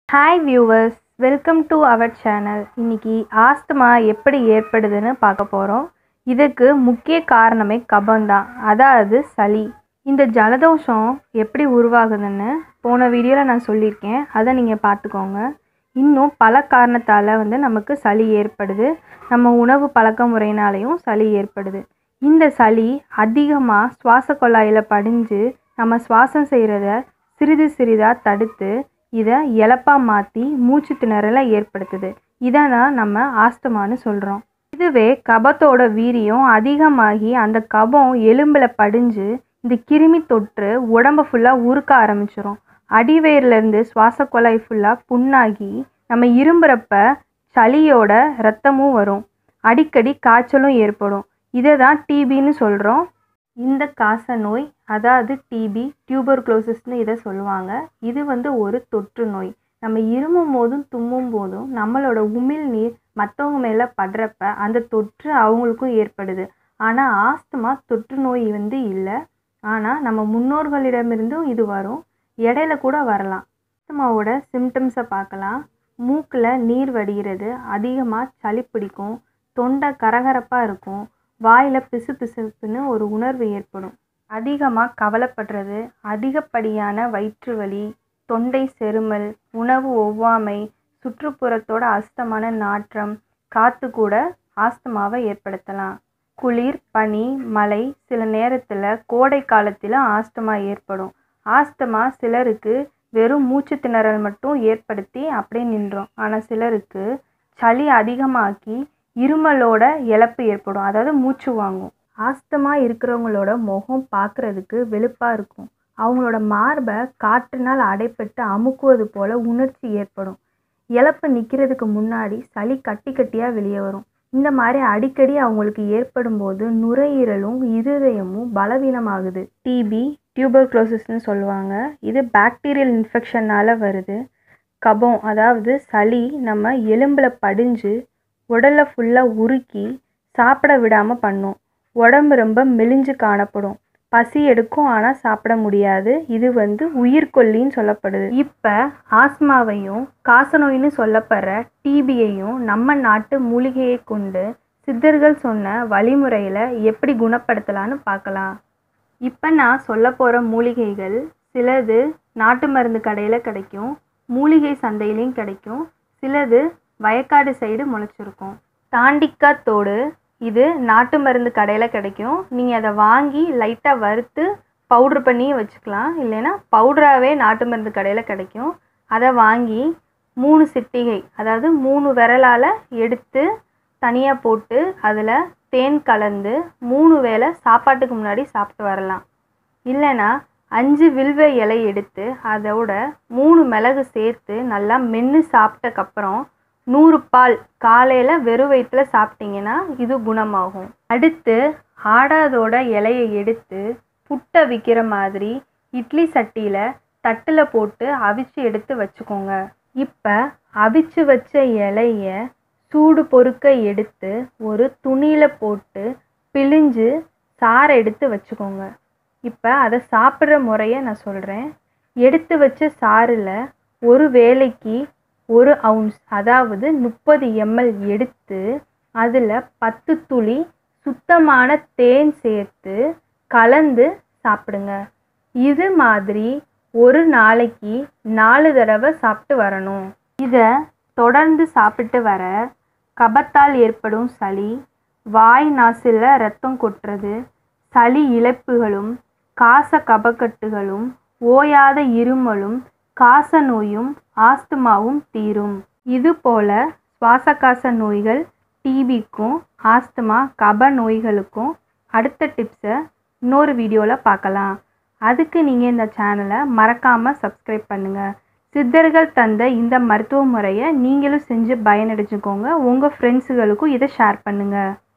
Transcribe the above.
hi viewers welcome to our channel இன்னைக்கு asthma எப்படி ஏற்படுதுன்னு பார்க்க போகிறோம் இதுக்கு முக்கிய காரணமே கபம்தான் அதாவது சளி இந்த ஜலதோஷம் எப்படி உருவாகுதுன்னு போன வீடியோவில் நான் சொல்லியிருக்கேன் அதை நீங்கள் பார்த்துக்கோங்க இன்னும் பல காரணத்தால் வந்து நமக்கு சளி ஏற்படுது நம்ம உணவு பழக்க முறையினாலையும் சளி ஏற்படுது இந்த சளி அதிகமாக சுவாச குழாயில் படிஞ்சு நம்ம சுவாசம் செய்கிறத சிறிது சிறிதாக தடுத்து இதை இழப்பாக மாற்றி மூச்சு திணறலை ஏற்படுத்துது இதை தான் நம்ம ஆஸ்துமான்னு சொல்கிறோம் இதுவே கபத்தோட வீரியம் அதிகமாகி அந்த கபம் எலும்பில் படிஞ்சு இந்த கிருமி தொற்று உடம்பு ஃபுல்லாக உருக்க ஆரம்பிச்சிரும் அடிவயிறுலேருந்து சுவாச குழாய் ஃபுல்லாக புண்ணாகி நம்ம இரும்புறப்ப சளியோட ரத்தமும் வரும் அடிக்கடி காய்ச்சலும் ஏற்படும் இதை தான் டிபின்னு சொல்கிறோம் இந்த காச நோய் அதாவது டிபி டியூபர்குலோசிஸ்னு இதை சொல்லுவாங்க இது வந்து ஒரு தொற்று நோய் நம்ம இருமும் போதும் தும்மும் போதும் நம்மளோட உமிழ் நீர் மற்றவங்க மேலே படுறப்ப அந்த தொற்று அவங்களுக்கும் ஏற்படுது ஆனால் ஆஸ்துமா தொற்று நோய் வந்து இல்லை ஆனால் நம்ம முன்னோர்களிடமிருந்தும் இது வரும் இடையில கூட வரலாம் ஆஸ்துமாவோட சிம்டம்ஸை பார்க்கலாம் மூக்கில் நீர் வடிகிறது அதிகமாக சளி பிடிக்கும் தொண்டை கரகரப்பாக இருக்கும் வாயில் பிசு பிசுப்புன்னு ஒரு உணர்வு ஏற்படும் அதிகமாக கவலைப்படுறது அதிகப்படியான வயிற்று வலி தொண்டை செருமல் உணவு ஒவ்வாமை சுற்றுப்புறத்தோட அஸ்தமான நாற்றம் காற்று கூட ஆஸ்துமாவை ஏற்படுத்தலாம் குளிர் பனி மழை சில நேரத்தில் கோடை காலத்தில் ஆஸ்துமா ஏற்படும் ஆஸ்துமா சிலருக்கு வெறும் மூச்சு திணறல் மட்டும் ஏற்படுத்தி அப்படியே நின்றோம் ஆனால் சிலருக்கு சளி அதிகமாக்கி இருமலோட இழப்பு ஏற்படும் அதாவது மூச்சு வாங்கும் ஆஸ்துமா இருக்கிறவங்களோட முகம் பார்க்குறதுக்கு வெளுப்பாக இருக்கும் அவங்களோட மார்பை காற்றினால் அடைப்பட்டு அமுக்குவது போல உணர்ச்சி ஏற்படும் இழப்பு நிற்கிறதுக்கு முன்னாடி சளி கட்டி கட்டியாக வெளியே வரும் இந்த மாதிரி அடிக்கடி அவங்களுக்கு ஏற்படும் போது நுரையீரலும் இருதயமும் பலவீனமாகுது டிபி டியூபர்குலோசிஸ்னு சொல்லுவாங்க இது பாக்டீரியல் இன்ஃபெக்ஷனால் வருது கபம் அதாவது சளி நம்ம எலும்பில் படிஞ்சு உடலை ஃபுல்லாக உருக்கி சாப்பிட விடாமல் பண்ணும் உடம்பு ரொம்ப மெலிஞ்சு காணப்படும் பசி எடுக்கும் ஆனால் சாப்பிட முடியாது இது வந்து உயிர்கொல்லின்னு சொல்லப்படுது இப்போ ஆஸ்மாவையும் காசநோயின்னு சொல்லப்படுற டிபியையும் நம்ம நாட்டு மூலிகையை கொண்டு சித்தர்கள் சொன்ன வழிமுறையில் எப்படி குணப்படுத்தலான்னு பார்க்கலாம் இப்போ நான் சொல்ல போகிற மூலிகைகள் சிலது நாட்டு மருந்து கடையில் கிடைக்கும் மூலிகை சந்தையிலையும் கிடைக்கும் சிலது வயக்காடு சைடு முளைச்சிருக்கும் தாண்டிக்காய் தோடு இது நாட்டு மருந்து கடையில் கிடைக்கும் நீங்கள் அதை வாங்கி லைட்டாக வறுத்து பவுட்ரு பண்ணி வச்சுக்கலாம் இல்லைன்னா பவுட்ராகவே நாட்டு மருந்து கடையில் கிடைக்கும் அதை வாங்கி மூணு சிட்டிகை அதாவது மூணு விரலால் எடுத்து தனியாக போட்டு அதில் தேன் கலந்து மூணு வேளை சாப்பாட்டுக்கு முன்னாடி சாப்பிட்டு வரலாம் இல்லைன்னா அஞ்சு வில்வ இலை எடுத்து அதோட மூணு மிளகு சேர்த்து நல்லா மென்று சாப்பிட்டக்கப்புறம் நூறு பால் காலையில் வெறும் வயிற்றில் சாப்பிட்டீங்கன்னா இது குணமாகும் அடுத்து ஆடாதோட இலையை எடுத்து புட்டை விற்கிற மாதிரி இட்லி சட்டியில் தட்டில் போட்டு அவிச்சு எடுத்து வச்சுக்கோங்க இப்போ அவிச்சு வச்ச இலைய சூடு பொறுக்க எடுத்து ஒரு துணியில் போட்டு பிழிஞ்சு சாறை எடுத்து வச்சுக்கோங்க இப்போ அதை சாப்பிட்ற முறையை நான் சொல்கிறேன் எடுத்து வச்ச சாறில் ஒரு வேலைக்கு ஒரு அவுன்ஸ் அதாவது முப்பது எம்எல் எடுத்து அதில் பத்து துளி சுத்தமான தேன் சேர்த்து கலந்து சாப்பிடுங்க இது மாதிரி ஒரு நாளைக்கு நாலு தடவை சாப்பிட்டு வரணும் இதை தொடர்ந்து சாப்பிட்டு வர கபத்தால் ஏற்படும் சளி வாய் நாசில் ரத்தம் கொட்டுறது சளி இழப்புகளும் காச கபக்கட்டுகளும் ஓயாத இருமலும் காச நோயும் ஆஸ்துமாவும் தீரும் இது போல சுவாசகாச நோய்கள் டிபிக்கும் ஆஸ்துமா கப நோய்களுக்கும் அடுத்த டிப்ஸை இன்னொரு வீடியோவில் பார்க்கலாம் அதுக்கு நீங்கள் இந்த சேனலை மறக்காமல் சப்ஸ்கிரைப் பண்ணுங்கள் சித்தர்கள் தந்த இந்த மருத்துவ முறையை நீங்களும் செஞ்சு பயனடைஞ்சுக்கோங்க உங்கள் ஃப்ரெண்ட்ஸுகளுக்கும் இதை ஷேர் பண்ணுங்கள்